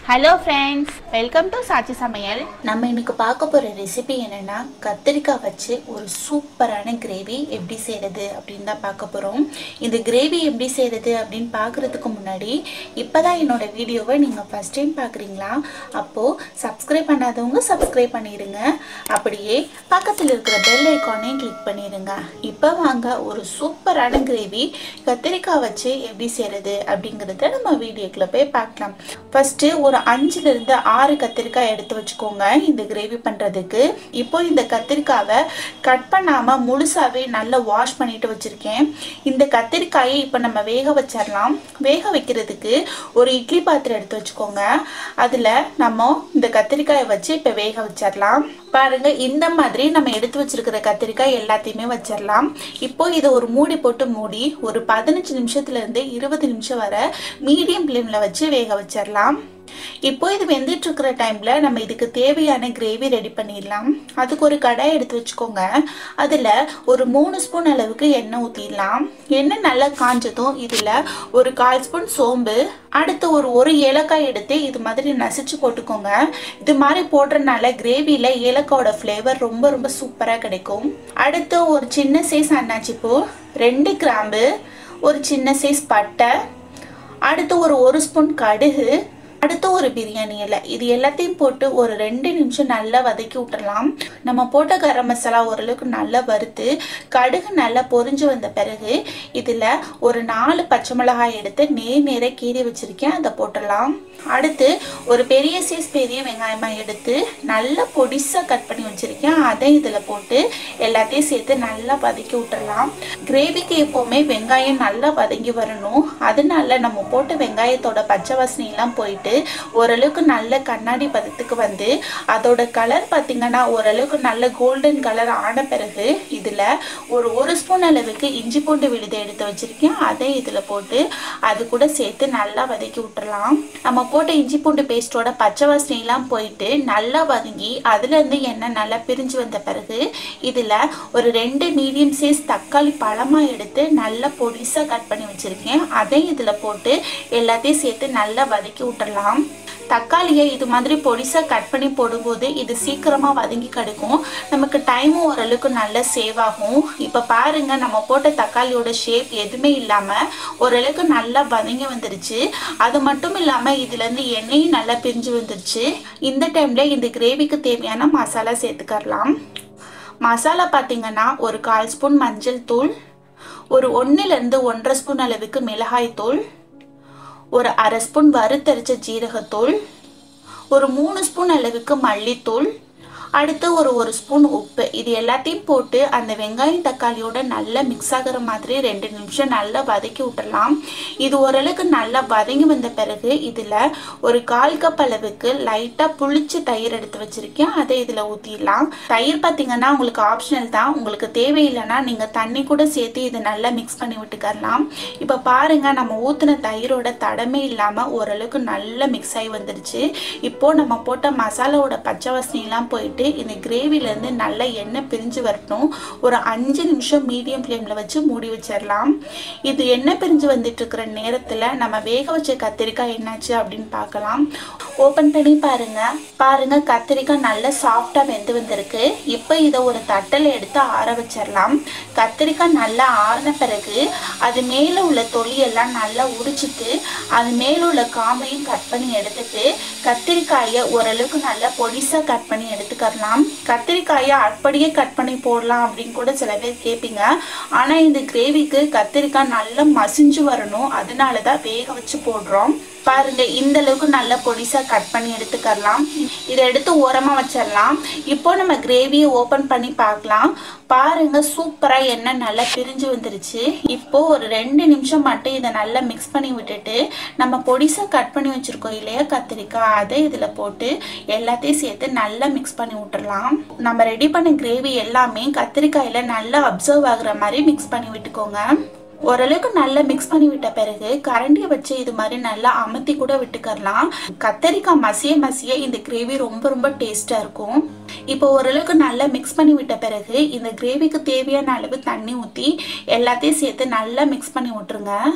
hello friends welcome to Chachi Samayal நம்ம இன்னைக்கு பார்க்க போகிற ரெசிபி என்னென்னா கத்திரிக்காய் வச்சு ஒரு சூப்பரான கிரேவி எப்படி செய்கிறது அப்படின்னு தான் பார்க்க போகிறோம் இந்த கிரேவி எப்படி செய்கிறது அப்படின்னு பார்க்குறதுக்கு முன்னாடி இப்போ தான் என்னோட வீடியோவை நீங்கள் ஃபஸ்ட் டைம் பார்க்குறீங்களா அப்போது சப்ஸ்கிரைப் பண்ணாதவங்க சப்ஸ்கிரைப் பண்ணிடுங்க அப்படியே பக்கத்தில் இருக்கிற பெல் ஐக்கானையும் கிளிக் பண்ணிடுங்க இப்போ வாங்க ஒரு சூப்பரான கிரேவி கத்திரிக்காய் வச்சு எப்படி செய்கிறது அப்படிங்கிறத நம்ம வீடியோக்குள்ளே போய் பார்க்கலாம் ஃபஸ்ட்டு ஒரு அஞ்சுலேருந்து ஆறு கத்திரிக்காய் எடுத்து வச்சுக்கோங்க இந்த கிரேவி பண்ணுறதுக்கு இப்போ இந்த கத்திரிக்காவை கட் பண்ணாமல் முழுசாகவே நல்லா வாஷ் பண்ணிட்டு வச்சுருக்கேன் இந்த கத்திரிக்காயை இப்போ நம்ம வேக வச்சிடலாம் வேக வைக்கிறதுக்கு ஒரு இட்லி பாத்திரம் எடுத்து வச்சுக்கோங்க அதில் நம்ம இந்த கத்திரிக்காயை வச்சு இப்போ வேக வச்சிடலாம் பாருங்க இந்த மாதிரி நம்ம எடுத்து வச்சிருக்கிற கத்திரிக்காய் எல்லாத்தையுமே வச்சிடலாம் இப்போ இதை ஒரு மூடி போட்டு மூடி ஒரு பதினஞ்சு நிமிஷத்துல இருந்து இருபது நிமிஷம் வரை மீடியம் ஃப்ளேமில் வச்சு வேக வச்சிடலாம் இப்போ இது வெந்துட்டு இருக்கிற டைம்ல நம்ம இதுக்கு தேவையான கிரேவி ரெடி பண்ணிடலாம் அதுக்கு ஒரு கடாய் எடுத்து வச்சுக்கோங்க அதில் ஒரு மூணு ஸ்பூன் அளவுக்கு எண்ணெய் ஊற்றிடலாம் எண்ணெய் நல்லா காஞ்சதும் இதில் ஒரு கால் ஸ்பூன் சோம்பு அடுத்து ஒரு ஒரு ஏலக்காய் எடுத்து இது மாதிரி நசிச்சு போட்டுக்கோங்க இது மாதிரி போடுறதுனால கிரேவியில் ஏலக்காயோட ஃப்ளேவர் ரொம்ப ரொம்ப சூப்பராக கிடைக்கும் அடுத்து ஒரு சின்ன சைஸ் அன்னாச்சிப்பூ ரெண்டு கிராம்பு ஒரு சின்ன சைஸ் பட்டை அடுத்து ஒரு ஒரு ஸ்பூன் கடுகு அடுத்து ஒரு பிரியாணி இலை இது எல்லாத்தையும் போட்டு ஒரு ரெண்டு நிமிஷம் நல்லா வதக்கி விட்டுறலாம் நம்ம போட்ட கரம் மசாலா ஓரளவுக்கு நல்லா வறுத்து கடுகு நல்லா பொரிஞ்சு வந்த பிறகு இதில் ஒரு நாலு பச்சை மிளகாய் எடுத்து நேர் நேராக கீறி வச்சுருக்கேன் அதை போட்டுடலாம் அடுத்து ஒரு பெரிய சைஸ் பெரிய வெங்காயமாக எடுத்து நல்லா பொடிசாக கட் பண்ணி வச்சுருக்கேன் அதை இதில் போட்டு எல்லாத்தையும் சேர்த்து நல்லா வதக்கி விட்டுறலாம் கிரேவிக்கு எப்போவுமே வெங்காயம் நல்லா வதங்கி வரணும் அதனால நம்ம போட்ட வெங்காயத்தோட பச்சை வாசனையெல்லாம் போயிட்டு ஓரளவுக்கு நல்ல கண்ணாடி பதத்துக்கு வந்து அதோட கலர் பார்த்திங்கன்னா ஓரளவுக்கு நல்ல கோல்டன் கலர் ஆன பிறகு இதில் ஒரு ஒரு ஸ்பூன் அளவுக்கு இஞ்சி பூண்டு விழுதை எடுத்து வச்சுருக்கேன் அதை இதில் போட்டு அது கூட சேர்த்து நல்லா வதக்கி விட்டுறலாம் நம்ம போட்ட இஞ்சி பூண்டு பேஸ்ட்டோட பச்சை வாசனையெல்லாம் போயிட்டு நல்லா வதங்கி அதுலேருந்து எண்ணெய் நல்லா பிரிஞ்சு வந்த பிறகு இதில் ஒரு ரெண்டு மீடியம் சைஸ் தக்காளி பழமாக எடுத்து நல்லா பொடிசாக கட் பண்ணி வச்சுருக்கேன் அதை இதில் போட்டு எல்லாத்தையும் சேர்த்து நல்லா வதக்கி விட்டுறலாம் தக்காளியை இது மாதிரி பொடிசாக கட் பண்ணி போடும்போது இது சீக்கிரமாக வதங்கி கிடைக்கும் நமக்கு டைமும் ஓரளவுக்கு நல்ல சேவ் ஆகும் இப்போ பாருங்க நம்ம போட்ட தக்காளியோட ஷேப் எதுவுமே இல்லாமல் ஓரளவுக்கு நல்லா வதங்கி வந்துருச்சு அது மட்டும் இல்லாமல் இதுலேருந்து எண்ணெயும் நல்லா பிரிஞ்சு வந்துருச்சு இந்த டைமில் இந்த கிரேவிக்கு தேவையான மசாலா சேர்த்துக்கரலாம் மசாலா பார்த்தீங்கன்னா ஒரு கால் ஸ்பூன் மஞ்சள் தூள் ஒரு ஒன்றுலேருந்து ஒன்றரை ஸ்பூன் அளவுக்கு மிளகாய் தூள் ஒரு அரை ஸ்பூன் வறுத்தரிச்ச ஜீரகத்தூள் ஒரு மூணு ஸ்பூன் அளவுக்கு மல்லித்தூள் அடுத்து ஒரு ஒரு ஸ்பூன் உப்பு இது எல்லாத்தையும் போட்டு அந்த வெங்காயம் தக்காளியோட நல்லா மிக்ஸ் ஆகிற மாதிரி ரெண்டு நிமிஷம் நல்லா வதக்கி விட்டுறலாம் இது ஓரளவுக்கு நல்லா வதங்கி வந்த பிறகு இதில் ஒரு கால் கப் அளவுக்கு லைட்டாக புளிச்ச தயிர் எடுத்து வச்சுருக்கேன் அதை இதில் ஊற்றிடலாம் தயிர் பார்த்தீங்கன்னா உங்களுக்கு ஆப்ஷனல் தான் உங்களுக்கு தேவையில்லைன்னா நீங்கள் தண்ணி கூட சேர்த்து இதை நல்லா மிக்ஸ் பண்ணி விட்டுக்கரலாம் இப்போ பாருங்கள் நம்ம ஊற்றின தயிரோட தடமே இல்லாமல் ஓரளவுக்கு நல்லா மிக்ஸ் ஆகி வந்துருச்சு இப்போது நம்ம போட்ட மசாலாவோட பச்சை வாசனையெல்லாம் போயிட்டு போட்டு இந்த கிரேவிலேருந்து நல்லா எண்ணெய் பிரிஞ்சு வரட்டும் ஒரு அஞ்சு நிமிஷம் மீடியம் ஃப்ளேமில் வச்சு மூடி வச்சிடலாம் இது எண்ணெய் பிரிஞ்சு வந்துட்டு இருக்கிற நேரத்தில் நம்ம வேக வச்ச கத்திரிக்காய் என்னாச்சு அப்படின்னு பார்க்கலாம் ஓப்பன் பண்ணி பாருங்க பாருங்க கத்திரிக்காய் நல்லா சாஃப்டாக வெந்து வந்திருக்கு இப்போ இதை ஒரு தட்டில் எடுத்து ஆற வச்சிடலாம் கத்திரிக்காய் நல்லா ஆறின பிறகு அது மேலே உள்ள தொலியெல்லாம் நல்லா உரிச்சிட்டு அது மேலே உள்ள காம்பையும் கட் பண்ணி எடுத்துட்டு கத்திரிக்காயை ஓரளவுக்கு நல்லா பொடிசாக கட் பண்ணி எடுத்துக்க எடுத்துக்கலாம் கத்திரிக்காயை அப்படியே கட் பண்ணி போடலாம் அப்படின்னு கூட சில பேர் கேட்பீங்க ஆனால் இந்த கிரேவிக்கு கத்திரிக்காய் நல்லா மசிஞ்சு வரணும் அதனால தான் வேக வச்சு போடுறோம் பாருங்க இந்த அளவுக்கு நல்லா பொடிசா கட் பண்ணி எடுத்துக்கலாம் இதை எடுத்து ஓரமா வச்சிடலாம் இப்போ நம்ம கிரேவியை ஓபன் பண்ணி பார்க்கலாம் பாருங்க சூப்பரா எண்ணெய் நல்லா பிரிஞ்சு வந்துருச்சு இப்போ ஒரு ரெண்டு நிமிஷம் மட்டும் இதை நல்லா மிக்ஸ் பண்ணி விட்டுட்டு நம்ம பொடிசா கட் பண்ணி வச்சிருக்கோம் இல்லையா கத்திரிக்காய் அதை இதுல போட்டு எல்லாத்தையும் சேர்த்து நல்லா மிக்ஸ் பண்ணி விட்டுறலாம் நம்ம ரெடி பண்ண கிரேவி எல்லாமே கத்திரிக்காயில நல்லா அப்சர்வ் ஆகுற மாதிரி மிக்ஸ் பண்ணி விட்டுக்கோங்க ஓரளவுக்கு நல்லா மிக்ஸ் பண்ணி விட்ட பிறகு கரண்டியை வச்சு இது மாதிரி நல்லா அமர்த்தி கூட விட்டுக்கரலாம் கத்தரிக்காய் மசிய மசிய இந்த கிரேவி ரொம்ப ரொம்ப டேஸ்ட்டாக இருக்கும் இப்போ ஓரளவுக்கு நல்லா மிக்ஸ் பண்ணி விட்ட பிறகு இந்த கிரேவிக்கு தேவையான அளவு தண்ணி ஊற்றி எல்லாத்தையும் சேர்த்து நல்லா மிக்ஸ் பண்ணி விட்டுருங்க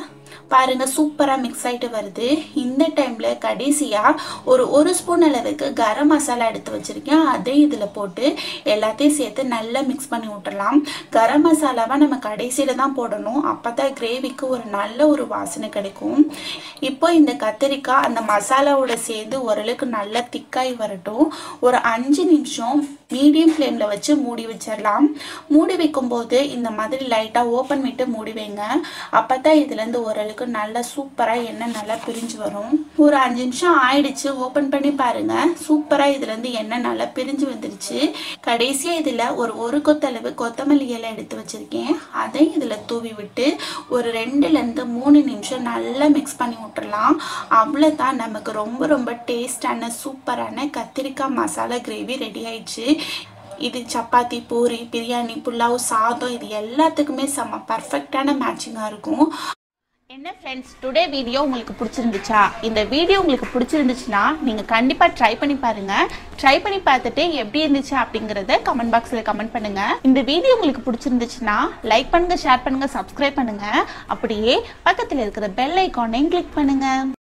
பாருங்க சூப்பராக மிக்ஸ் ஆகிட்டு வருது இந்த டைமில் கடைசியாக ஒரு ஒரு ஸ்பூன் அளவுக்கு கரம் மசாலா எடுத்து வச்சுருக்கேன் அதையும் இதில் போட்டு எல்லாத்தையும் சேர்த்து நல்லா மிக்ஸ் பண்ணி விட்டுறலாம் கரம் மசாலாவை நம்ம கடைசியில் தான் போடணும் அப்போ தான் கிரேவிக்கு ஒரு நல்ல ஒரு வாசனை கிடைக்கும் இப்போ இந்த கத்திரிக்காய் அந்த மசாலாவோட சேர்ந்து ஓரளவுக்கு நல்லா திக்காய் வரட்டும் ஒரு அஞ்சு நிமிஷம் மீடியம் ஃப்ளேமில் வச்சு மூடி வச்சிடலாம் மூடி வைக்கும்போது இந்த மாதிரி லைட்டாக ஓப்பன் விட்டு மூடி வைங்க அப்போ தான் இதுலேருந்து ஓரளவுக்கு நல்லா சூப்பராக எண்ணெய் நல்லா பிரிஞ்சு வரும் ஒரு அஞ்சு நிமிஷம் ஆயிடுச்சு ஓப்பன் பண்ணி பாருங்க சூப்பராக இதுலேருந்து எண்ணெய் நல்லா பிரிஞ்சு வந்துருச்சு கடைசியாக இதில் ஒரு ஒரு கொத்தளவு கொத்தமல்லி இலை எடுத்து வச்சுருக்கேன் அதை இதில் தூவி விட்டு ஒரு ரெண்டுலேருந்து மூணு நிமிஷம் நல்லா மிக்ஸ் பண்ணி விட்டுறலாம் அவ்வளோதான் நமக்கு ரொம்ப ரொம்ப டேஸ்டான சூப்பரான கத்திரிக்காய் மசாலா கிரேவி ரெடி ஆயிடுச்சு இது சப்பாத்தி பூரி பிரியாணி புலாவ் சாதம் இது எல்லாத்துக்குமே செம்ம பர்ஃபெக்டான மேட்சிங்காக இருக்கும் என்ன ஃப்ரெண்ட்ஸ் டுடே வீடியோ உங்களுக்கு பிடிச்சிருந்துச்சா இந்த வீடியோ உங்களுக்கு பிடிச்சிருந்துச்சுன்னா நீங்கள் கண்டிப்பாக ட்ரை பண்ணி பாருங்கள் ட்ரை பண்ணி பார்த்துட்டு எப்படி இருந்துச்சு அப்படிங்கிறத கமெண்ட் பாக்ஸில் கமெண்ட் பண்ணுங்கள் இந்த வீடியோ உங்களுக்கு பிடிச்சிருந்துச்சுன்னா லைக் பண்ணுங்கள் ஷேர் பண்ணுங்கள் சப்ஸ்கிரைப் பண்ணுங்கள் அப்படியே பக்கத்தில் இருக்கிற பெல் ஐக்கானையும் கிளிக் பண்ணுங்கள்